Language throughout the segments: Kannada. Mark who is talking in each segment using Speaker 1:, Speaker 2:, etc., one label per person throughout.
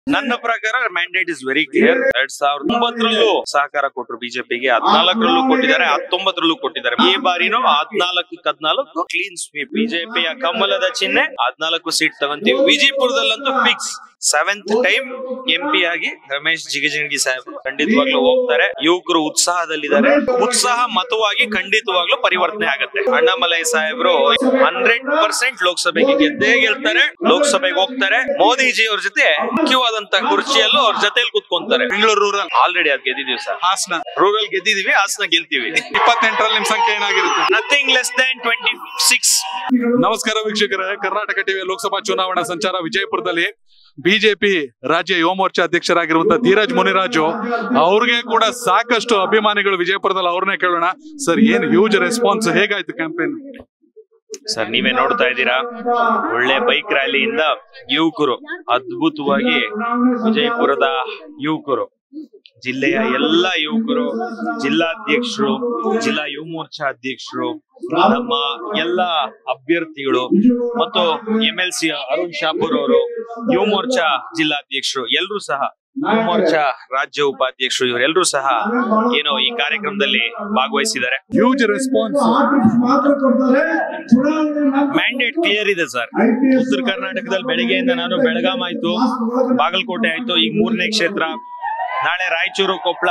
Speaker 1: ನನ್ನ ಪ್ರಕಾರ ಮ್ಯಾಂಡೇಟ್ ಇಸ್ ವೆರಿ ಕ್ಲಿಯರ್ ಎರಡ್ ಸಾವಿರದ ಒಂಬತ್ತರಲ್ಲೂ ಸಹಕಾರ ಕೊಟ್ಟರು ಬಿಜೆಪಿಗೆ ಹದ್ನಾಲ್ಕರಲ್ಲೂ ಕೊಟ್ಟಿದ್ದಾರೆ ಹತ್ತೊಂಬತ್ತರಲ್ಲೂ ಕೊಟ್ಟಿದ್ದಾರೆ ಈ ಬಾರಿನೂ ಹದ್ನಾಲ್ಕು ಹದ್ನಾಲ್ಕು ಕ್ಲೀನ್ ಸ್ವೀಪ್ ಬಿಜೆಪಿಯ ಕಮಲದ ಚಿಹ್ನೆ ಹದ್ನಾಲ್ಕು ಸೀಟ್ ತಗೊಂತೀವಿ ವಿಜಯಪುರದಲ್ಲಂತೂ fix seventh time M P ಆಗಿ ರಮೇಶ್ ಜಿಗಜಿಣಗಿ ಸಾಹೇಬ್ ಖಂಡಿತವಾಗ್ಲೂ ಹೋಗ್ತಾರೆ ಯುವಕರು ಉತ್ಸಾಹದಲ್ಲಿದ್ದಾರೆ ಉತ್ಸಾಹ ಮತವಾಗಿ ಖಂಡಿತವಾಗ್ಲೂ ಪರಿವರ್ತನೆ ಆಗುತ್ತೆ ಅಣ್ಣಾಮಲೈ ಸಾಹೇಬ್ರು ಹಂಡ್ರೆಡ್ ಪರ್ಸೆಂಟ್ ಲೋಕಸಭೆಗೆ ಗೆದ್ದೇ ಗೆಲ್ತಾರೆ ಲೋಕಸಭೆಗೆ ಹೋಗ್ತಾರೆ ಮೋದಿಜಿ ಅವ್ರ ಜೊತೆ ಮುಖ್ಯವಾದಂತ ಕುರ್ಚಿಯಲ್ಲೂ ಅವ್ರ ಜೊತೆಲಿ ಕುತ್ಕೊಂತಾರೆ
Speaker 2: ಬೆಂಗಳೂರು ರೂರಲ್
Speaker 1: ಆಲ್ರೆಡಿ ಅದ್ ಗೆದ್ದಿದೀವಿ ಸರ್
Speaker 2: ಹಾಸನ
Speaker 1: ರೂರಲ್ ಗೆದ್ದಿದೀವಿ ಹಾಸನ ಗೆಲ್ತೀವಿ
Speaker 2: ಇಪ್ಪತ್ತೆಂಟರಲ್ಲಿ ನಿಮ್ ಸಂಖ್ಯೆ ಏನಾಗಿರುತ್ತೆ
Speaker 1: nothing less than twenty six
Speaker 2: ನಮಸ್ಕಾರ ವೀಕ್ಷಕರೇ ಕರ್ನಾಟಕ ಟಿವಿಯ ಲೋಕಸಭಾ ಚುನಾವಣಾ ಸಂಚಾರ ವಿಜಯಪುರದಲ್ಲಿ ಬಿಜೆಪಿ ರಾಜ್ಯ ಯುವ ಮೋರ್ಚಾ ಅಧ್ಯಕ್ಷರಾಗಿರುವಂತಹ ಧೀರಜ್ ಮುನಿರಾಜು ಅವ್ರಿಗೆ ಕೂಡ ಸಾಕಷ್ಟು ಅಭಿಮಾನಿಗಳು ವಿಜಯಪುರದಲ್ಲಿ ಅವ್ರನ್ನೇ ಕೇಳೋಣ ಸರ್ ಏನ್ ಹ್ಯೂಜ್ ರೆಸ್ಪಾನ್ಸ್ ಹೇಗಾಯ್ತು ಕ್ಯಾಂಪೇನ್
Speaker 1: ಸರ್ ನೀವೇ ನೋಡ್ತಾ ಇದ್ದೀರಾ ಒಳ್ಳೆ ಬೈಕ್ ರ್ಯಾಲಿಯಿಂದ ಯುವಕರು ಅದ್ಭುತವಾಗಿ ವಿಜಯಪುರದ ಯುವಕರು ಜಿಲ್ಲೆಯ ಎಲ್ಲ ಯುವಕರು ಜಿಲ್ಲಾಧ್ಯಕ್ಷರು ಜಿಲ್ಲಾ ಯುವ ಮೋರ್ಚಾ ಅಧ್ಯಕ್ಷರು ನಮ್ಮ ಎಲ್ಲ ಅಭ್ಯರ್ಥಿಗಳು ಮತ್ತು M L C Arun Shapur ಅವರು ಯುವ ಮೋರ್ಚಾ ಜಿಲ್ಲಾಧ್ಯಕ್ಷರು ಎಲ್ಲರೂ ಸಹ ಯುವ ಮೋರ್ಚಾ ರಾಜ್ಯ ಉಪಾಧ್ಯಕ್ಷರು ಇವರೆಲ್ಲರೂ ಸಹ ಏನೋ ಈ ಕಾರ್ಯಕ್ರಮದಲ್ಲಿ ಭಾಗವಹಿಸಿದ್ದಾರೆ
Speaker 2: ಹ್ಯೂಜ್ ರೆಸ್ಪಾನ್ಸ್
Speaker 1: ಮ್ಯಾಂಡೇಟ್ ಕ್ಲಿಯರ್ ಇದೆ ಸರ್ ಉತ್ತರ ಕರ್ನಾಟಕದಲ್ಲಿ ಬೆಳಿಗ್ಗೆಯಿಂದ ನಾನು ಬೆಳಗಾಂ ಆಯ್ತು ಬಾಗಲಕೋಟೆ ಆಯ್ತು ಈಗ ಮೂರನೇ ಕ್ಷೇತ್ರ ನಾಳೆ ರಾಯಚೂರು ಕೊಪ್ಪಳ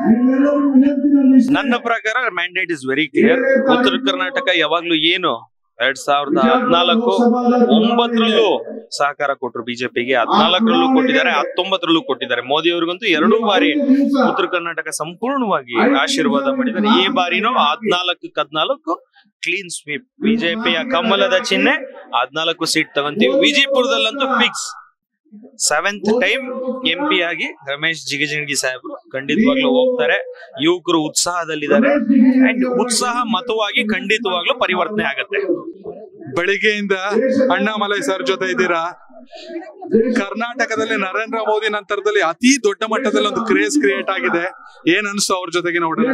Speaker 1: ನನ್ನ ಪ್ರಕಾರ ಮ್ಯಾಂಡೇಟ್ ಇಸ್ ವೆರಿ ಕ್ಲಿಯರ್ ಉತ್ತರ ಕರ್ನಾಟಕ ಯಾವಾಗ್ಲೂ ಏನು ಎರಡ್ ಸಾವಿರದ ಹದ್ನಾಲ್ಕು ಒಂಬತ್ತರಲ್ಲೂ ಸಹಕಾರ ಕೊಟ್ಟರು ಬಿಜೆಪಿಗೆ ಹದ್ನಾಲ್ಕರಲ್ಲೂ ಕೊಟ್ಟಿದ್ದಾರೆ ಹತ್ತೊಂಬತ್ತರಲ್ಲೂ ಕೊಟ್ಟಿದ್ದಾರೆ ಮೋದಿ ಅವ್ರಿಗಂತೂ ಎರಡೂ ಬಾರಿ ಉತ್ತರ ಕರ್ನಾಟಕ ಸಂಪೂರ್ಣವಾಗಿ ಆಶೀರ್ವಾದ ಮಾಡಿದ್ದಾರೆ ಈ ಬಾರಿನೂ ಹದ್ನಾಲ್ಕು ಹದ್ನಾಲ್ಕು ಕ್ಲೀನ್ ಸ್ವೀಪ್ ಬಿಜೆಪಿಯ ಕಮಲದ ಚಿಹ್ನೆ ಹದ್ನಾಲ್ಕು ಸೀಟ್ ತಗೊಂತೀವಿ ವಿಜಯಪುರದಲ್ಲಂತೂ fix seventh time M P ಆಗಿ ರಮೇಶ್ ಜಿಗಜಿಣಗಿ ಸಾಹೇಬರು ಖಂಡಿತವಾಗ್ಲೂ ಹೋಗ್ತಾರೆ ಯುವಕರು ಉತ್ಸಾಹದಲ್ಲಿದ್ದಾರೆ ಅಂಡ್ ಉತ್ಸಾಹ ಮತವಾಗಿ ಖಂಡಿತವಾಗ್ಲೂ ಪರಿವರ್ತನೆ ಆಗತ್ತೆ
Speaker 2: ಬೆಳಿಗ್ಗೆಯಿಂದ ಅಣ್ಣಾಮಲೈ ಸರ್ ಜೊತೆ ಇದ್ದೀರಾ ಕರ್ನಾಟಕದಲ್ಲಿ ನರೇಂದ್ರ ಮೋದಿ ನಂತರದಲ್ಲಿ ಅತಿ ದೊಡ್ಡ ಮಟ್ಟದಲ್ಲಿ ಒಂದು ಕ್ರೇಜ್ ಕ್ರಿಯೇಟ್ ಆಗಿದೆ ಏನ್ ಅನ್ಸ್ತು ಅವ್ರ ಜೊತೆಗೆ ನೋಡಿದ್ರೆ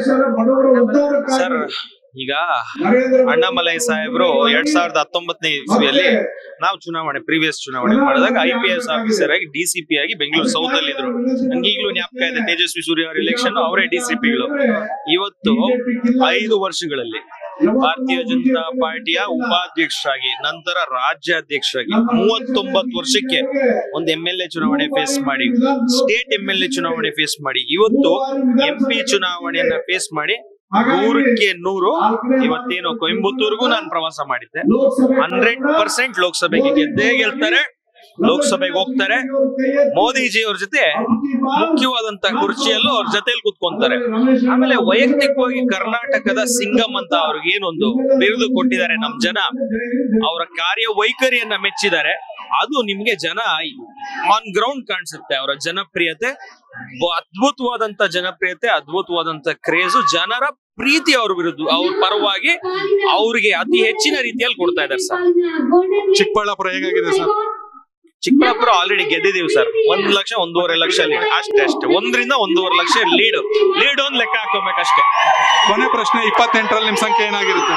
Speaker 1: ಸರ್ ಈಗ ಅಣ್ಣಾಮಲೈ ಸಾಹೇಬರು ಎರಡ್ ಸಾವಿರದ ಹತ್ತೊಂಬತ್ತನೇ ಇಸ್ವಿಯಲ್ಲಿ ನಾವು ಚುನಾವಣೆ ಪ್ರೀವಿಯಸ್ ಚುನಾವಣೆ ಮಾಡಿದಾಗ ಐ ಪಿ ಎಸ್ ಆಫೀಸರ್ ಆಗಿ ಡಿಸಿಪಿ ಆಗಿ ಬೆಂಗಳೂರು ಸೌತ್ ಅಲ್ಲಿ ಇದ್ರು ನನ್ಗೆ ಈಗಲೂ ಜ್ಞಾಪಕ ಇದೆ ತೇಜಸ್ವಿ ಸೂರ್ಯ ಅವರ ಎಲೆಕ್ಷನ್ ಅವರೇ ಡಿಸಿಪಿಗಳು ಇವತ್ತು ಐದು ವರ್ಷಗಳಲ್ಲಿ ಭಾರತೀಯ ಜನತಾ ಪಾರ್ಟಿಯ ಉಪಾಧ್ಯಕ್ಷರಾಗಿ ನಂತರ ರಾಜ್ಯಾಧ್ಯಕ್ಷರಾಗಿ ಮೂವತ್ತೊಂಬತ್ತು ವರ್ಷಕ್ಕೆ ಒಂದು ಎಂ ಎಲ್ ಎ ಚುನಾವಣೆ ಫೇಸ್ ಮಾಡಿ ಸ್ಟೇಟ್ ಎಂ ಎಲ್ ಎ ಚುನಾವಣೆ ಫೇಸ್ ಮಾಡಿ ಇವತ್ತು ಎಂ ಪಿ ಚುನಾವಣೆಯನ್ನ ಫೇಸ್ ಮಾಡಿ ನೂರಕ್ಕೆ ನೂರು ಇವತ್ತೇನು ಕೊಯಂಬತ್ತೂರ್ಗೂ ನಾನು ಪ್ರವಾಸ ಮಾಡಿದ್ದೆ ಹಂಡ್ರೆಡ್ ಪರ್ಸೆಂಟ್ ಲೋಕಸಭೆಗೆ ಗೆದ್ದೇ ಗೆಲ್ತಾರೆ ಲೋಕಸಭೆಗೆ ಹೋಗ್ತಾರೆ ಮೋದಿಜಿ ಅವ್ರ ಜೊತೆ ಮುಖ್ಯವಾದಂತ ಕುರ್ಚಿಯಲ್ಲೂ ಅವ್ರ ಜೊತೆಲಿ ಕುತ್ಕೊಂತಾರೆ ಆಮೇಲೆ ವೈಯಕ್ತಿಕವಾಗಿ ಕರ್ನಾಟಕದ ಸಿಂಗಂ ಅಂತ ಅವ್ರಿಗೆ ಏನೊಂದು ಬಿರುದು ಕೊಟ್ಟಿದ್ದಾರೆ ನಮ್ ಜನ ಅವರ ಕಾರ್ಯ ವೈಖರಿಯನ್ನ ಮೆಚ್ಚಿದ್ದಾರೆ ಅದು ನಿಮ್ಗೆ ಜನ ಆನ್ ಗ್ರೌಂಡ್ ಕಾಣಿಸುತ್ತೆ ಅವರ ಜನಪ್ರಿಯತೆ ಬ- ಅದ್ಭುತವಾದಂತ ಜನಪ್ರಿಯತೆ ಅದ್ಭುತವಾದಂತ ಕ್ರೇಜು ಜನರ ಪ್ರೀತಿ ಅವ್ರ ವಿರುದ್ಧ ಅವ್ರ ಪರವಾಗಿ ಅವ್ರಿಗೆ ಅತಿ ಹೆಚ್ಚಿನ ರೀತಿಯಲ್ಲಿ ಕೊಡ್ತಾ ಇದ್ದಾರೆ ಸರ್
Speaker 2: ಚಿಕ್ಕಬಳ್ಳಾಪುರ ಹೇಗಾಗಿದೆ ಸರ್
Speaker 1: ಚಿಕ್ಕಬಳ್ಳಾಪುರ ಆಲ್ರೆಡಿ ಗೆದ್ದಿದೀವಿ ಸರ್ ಒಂದ್ ಲಕ್ಷ ಒಂದೂವರೆ ಲಕ್ಷ ಲೀಡ್ ಅಷ್ಟೇ ಅಷ್ಟೇ ಒಂದರಿಂದ ಒಂದೂವರೆ ಲಕ್ಷ ಲೀಡ್ ಲೀಡ್ ಒಂದ್ ಲೆಕ್ಕ ಹಾಕೋಬೇಕಷ್ಟೇ
Speaker 2: ಕೊನೆ ಪ್ರಶ್ನೆ ಇಪ್ಪತ್ತೆಂಟರಲ್ಲಿ ನಿಮ್ ಸಂಖ್ಯೆ ಏನಾಗಿರುತ್ತೆ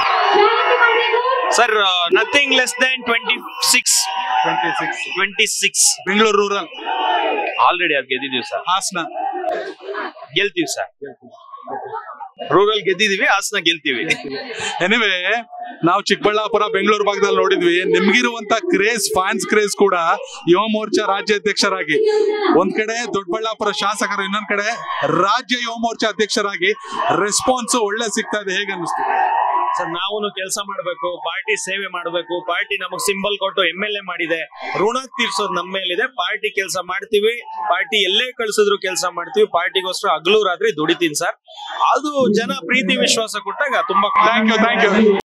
Speaker 1: sir nothing less than twenty six
Speaker 2: twenty six
Speaker 1: twenty six
Speaker 2: Bengaluru rural
Speaker 1: already ಅದ್ ಗೆದ್ದಿದೀವಿ ಸರ್
Speaker 2: ಹಾಸನ
Speaker 1: ಗೆಲ್ತೀವಿ ಸರ್ ರೂರಲ್ ಗೆದ್ದಿದೀವಿ ಹಾಸನ ಗೆಲ್ತೀವಿ
Speaker 2: ಎನಿವೆ ನಾವು ಚಿಕ್ಕಬಳ್ಳಾಪುರ ಬೆಂಗಳೂರು ಭಾಗದಲ್ಲಿ ನೋಡಿದ್ವಿ ನಿಮ್ಗಿರುವಂತ ಕ್ರೇಜ್ ಫ್ಯಾನ್ಸ್ ಕ್ರೇಜ್ ಕೂಡ ಯುವ ಮೋರ್ಚಾ ರಾಜ್ಯಾಧ್ಯಕ್ಷರಾಗಿ ಒಂದ್ ಕಡೆ ದೊಡ್ಡಬಳ್ಳಾಪುರ ಶಾಸಕರು ಇನ್ನೊಂದ್ ಕಡೆ ರಾಜ್ಯ ಯುವ ಮೋರ್ಚಾ ಅಧ್ಯಕ್ಷರಾಗಿ ರೆಸ್ಪಾನ್ಸ್ ಒಳ್ಳೆ ಸಿಗ್ತಾ ಇದೆ ಹೇಗೆ ಅನ್ನಿಸ್ತು
Speaker 1: ಸರ್ ನಾವು ಕೆಲಸ ಮಾಡಬೇಕು ಪಾರ್ಟಿ ಸೇವೆ ಮಾಡಬೇಕು ಪಾರ್ಟಿ ನಮಗ್ ಸಿಂಬಲ್ ಕೊಟ್ಟು ಎಂ ಎಲ್ ಎ ಮಾಡಿದೆ ಋಣ ತೀರ್ಸೋದು ನಮ್ಮ ಮೇಲಿದೆ ಪಾರ್ಟಿ ಕೆಲಸ ಮಾಡ್ತೀವಿ ಪಾರ್ಟಿ ಎಲ್ಲೇ ಕಳ್ಸಿದ್ರು ಕೆಲಸ ಮಾಡ್ತೀವಿ ಪಾರ್ಟಿಗೋಸ್ಕರ ಹಗಲು ರಾತ್ರಿ ದುಡಿತೀನಿ ಸರ್ ಅದು ಜನ ಪ್ರೀತಿ ವಿಶ್ವಾಸ ಕೊಟ್ಟಾಗ ತುಂಬಾ
Speaker 2: ಥ್ಯಾಂಕ್ ಯು ಥ್ಯಾಂಕ್ ಯು